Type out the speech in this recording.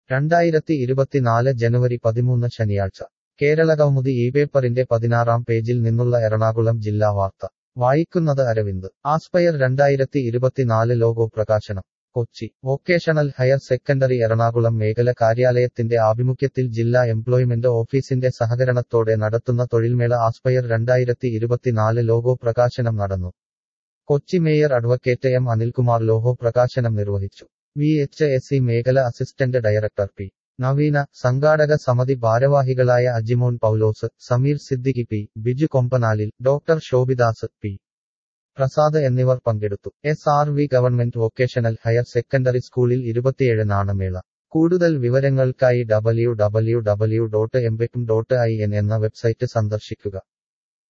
രണ്ടായിരത്തി ഇരുപത്തിനാല് ജനുവരി പതിമൂന്ന് ശനിയാഴ്ച കേരളകൗമുദി ഈ പേപ്പറിന്റെ പതിനാറാം പേജിൽ നിന്നുള്ള എറണാകുളം ജില്ലാ വാർത്ത വായിക്കുന്നത് അരവിന്ദ് ആസ്പയർ രണ്ടായിരത്തി ഇരുപത്തിനാല് ലോഗോ പ്രകാശനം Kochi vocational higher secondary Ernakulam മേഖല കാര്യാലയത്തിന്റെ ആഭിമുഖ്യത്തിൽ ജില്ലാ എംപ്ലോയ്മെന്റ് ഓഫീസിന്റെ സഹകരണത്തോടെ നടത്തുന്ന തൊഴിൽമേള ആസ്പയർ രണ്ടായിരത്തി ഇരുപത്തിനാല് ലോഗോ പ്രകാശനം നടന്നു Kochi mayor advocate M Anilkumar logo പ്രകാശനം നിർവഹിച്ചു വി എച്ച് എസ് സി മേഖല അസിസ്റ്റന്റ് ഡയറക്ടർ പി നവീന സംഘാടക സമിതി ഭാരവാഹികളായ Ajimon Paulose Sameer Siddiqui P Biju Kombanalil doctor Shobhidas P Prasad എന്നിവർ പങ്കെടുത്തു S R V government vocational higher secondary സ്കൂളിൽ ഇരുപത്തിയേഴിനാണ് മേള കൂടുതൽ വിവരങ്ങൾക്കായി ഡബ്ല്യു ഡബ്ല്യു ഡബ്ല്യു ഡോട്ട് എംബെക്കും ഡോട്ട് ഐ എൻ എന്ന വെബ്സൈറ്റ് സന്ദർശിക്കുക